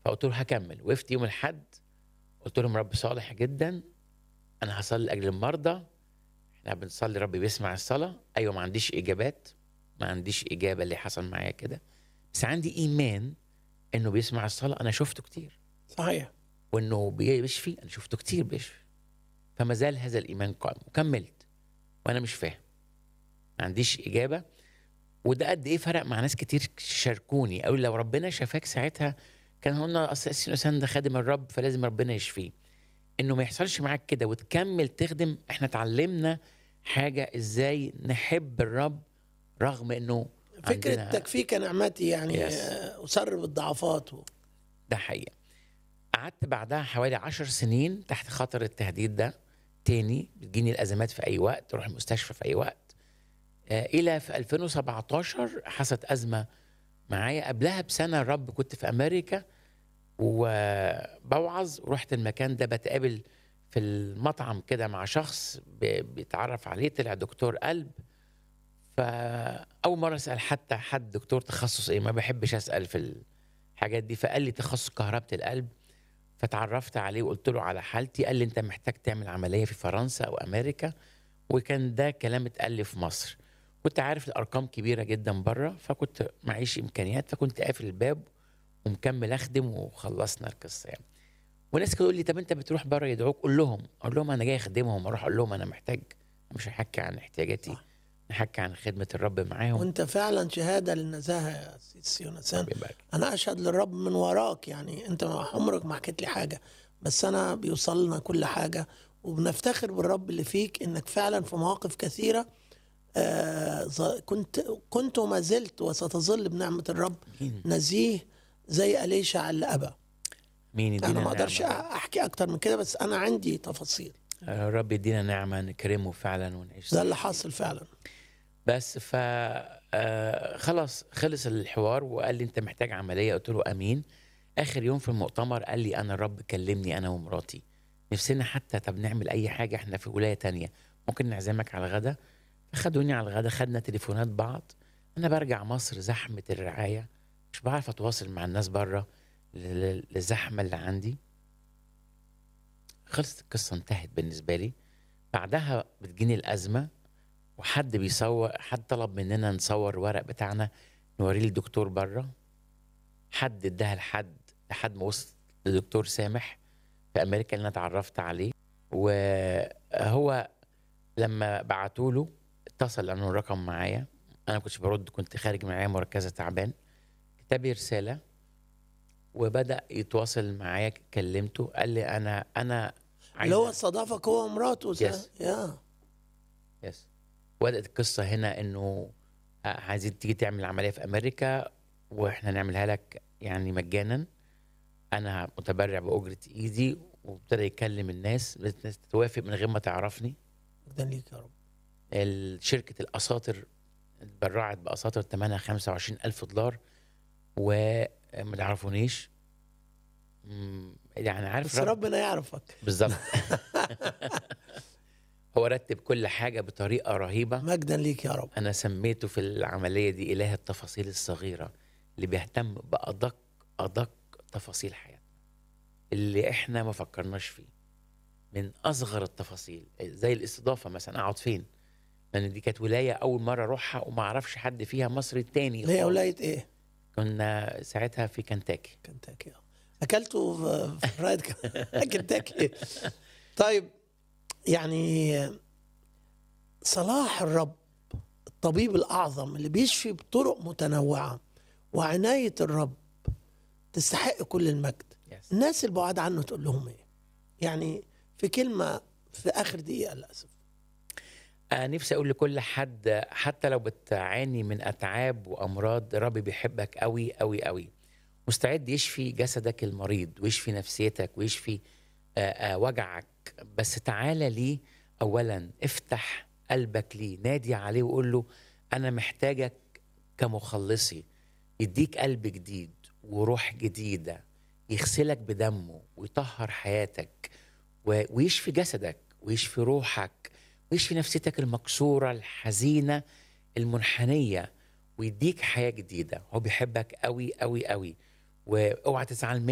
فقلت له هكمل وقفت يوم الاحد قلت لهم رب صالح جدا انا هصلي لاجل المرضى احنا بنصلي رب بيسمع الصلاه ايوه ما عنديش اجابات ما عنديش اجابه اللي حصل معايا كده بس عندي ايمان انه بيسمع الصلاه انا شفته كتير صحيح وانه بيشفي انا شفته كتير بيشفي فما زال هذا الايمان قائم وكملت وانا مش فاهم ما عنديش اجابه وده قد ايه فرق مع ناس كتير شاركوني قالوا لو ربنا شفاك ساعتها كان قلنا اصل اسيس الانسان ده خادم الرب فلازم ربنا يشفيه انه ما يحصلش معاك كده وتكمل تخدم احنا اتعلمنا حاجه ازاي نحب الرب رغم انه فكره عندنا- تكفيك نعمتي يعني Yes. آه، اسر بالضعفات و... ده حقيقة قعدت بعدها حوالي عشر سنين تحت خطر التهديد ده تاني بتجيني الأزمات في أي وقت أروح المستشفى في أي وقت آه إلى في 2017 حصلت أزمة معايا قبلها بسنة الرب كنت في أمريكا وبوعظ ورحت المكان ده بتقابل في المطعم كده مع شخص ب- بيتعرف عليه طلع دكتور قلب فأول مرة أسأل حتى حد دكتور تخصص إيه ما بحبش أسأل في الحاجات دي فقال لي تخصص كهربة القلب فتعرفت عليه وقلت له على حالتي قال لي أنت محتاج تعمل عملية في فرنسا أو أمريكا وكان ده كلام اتقال لي في مصر كنت عارف الأرقام كبيرة جدا بره فكنت معيش إمكانيات فكنت قافل الباب ومكمل أخدم وخلصنا القصة يعني وناس كانوا يقول لي طب أنت بتروح بره يدعوك قول لهم أقول لهم أنا جاي أخدمهم أروح أقول لهم أنا محتاج مش هحكي عن احتياجاتي صح. نحكي عن خدمة الرب معاهم وانت فعلا شهاده للنزاهه يا سيس يونسان رب يبارك. انا اشهد للرب من وراك يعني انت ما عمرك ما حكيت لي حاجه بس انا بيوصل لنا كل حاجه وبنفتخر بالرب اللي فيك انك فعلا في مواقف كثيره آه ظ- كنت كنت وما زلت وستظل بنعمه الرب مين نزيه زي اليشع اللي ابى مين يدينا انا ما اقدرش نعمة. احكي اكتر من كده بس انا عندي تفاصيل آه، رب يدينا نعمة نكرمه فعلا ونعيش ده اللي حاصل فعلا بس ف آه، خلاص خلص الحوار وقال لي انت محتاج عمليه قلت له امين اخر يوم في المؤتمر قال لي انا الرب كلمني انا ومراتي نفسنا حتى طب نعمل اي حاجه احنا في ولايه تانية ممكن نعزمك على الغدا فخدوني على الغدا خدنا تليفونات بعض انا برجع مصر زحمه الرعايه مش بعرف اتواصل مع الناس بره للزحمه اللي عندي خلصت القصه انتهت بالنسبه لي بعدها بتجيني الازمه وحد بيصور حد طلب مننا نصور ورق بتاعنا نوريه للدكتور بره حد اداها لحد لحد ما وصل لدكتور سامح في امريكا اللي انا اتعرفت عليه وهو لما بعتوا له اتصل لانه الرقم معايا انا كنتش برد كنت خارج معايا مركزه تعبان كتب لي رساله وبدا يتواصل معايا كلمته قال لي انا انا اللي هو عايز استضافك هو ومراته Yes. يا يس بدات القصه هنا انه عايزين تيجي تعمل عمليه في امريكا واحنا نعملها لك يعني مجانا انا متبرع باجره ايدي وابتدى يكلم الناس بدأت الناس تتوافق من غير ما تعرفني مجدا ليك يا رب ال- شركه الاساطر اتبرعت باساطر ثمنها 25 الف دولار وما تعرفونيش مم، يعني عارف بس ربنا يعرفك بالظبط هو رتب كل حاجه بطريقه رهيبه مجدا ليك يا رب أنا سميته في العملية دي إله التفاصيل الصغيرة اللي بيهتم بأدق أدق تفاصيل حياتنا اللي إحنا ما فكرناش فيه من أصغر التفاصيل زي الاستضافة مثلا أقعد فين لأن دي كانت ولاية أول مرة أروحها وما أعرفش حد فيها مصري تاني اللي هي خالص. ولايه ايه؟ كنا ساعتها في كنتاكي كنتاكي آه. اكلته في في فرايد كنتاكي طيب يعني صلاح الرب الطبيب الاعظم اللي بيشفي بطرق متنوعه وعنايه الرب تستحق كل المجد يس. الناس البعاد عنه تقول لهم ايه يعني في كلمه في اخر دقيقه للاسف أنا نفسي أقول لكل حد حتى لو بتعاني من أتعاب وأمراض ربي بيحبك قوي قوي قوي مستعد يشفي جسدك المريض ويشفي نفسيتك ويشفي آه، آه، وجعك بس تعالى ليه أولا افتح قلبك ليه نادي عليه وقول له أنا محتاجك كمخلصي يديك قلب جديد وروح جديدة يغسلك بدمه ويطهر حياتك و- ويشفي جسدك ويشفي روحك ويشفي نفسيتك المكسورة الحزينة المنحنية ويديك حياة جديدة هو بيحبك قوي قوي قوي واوعى تزعل منه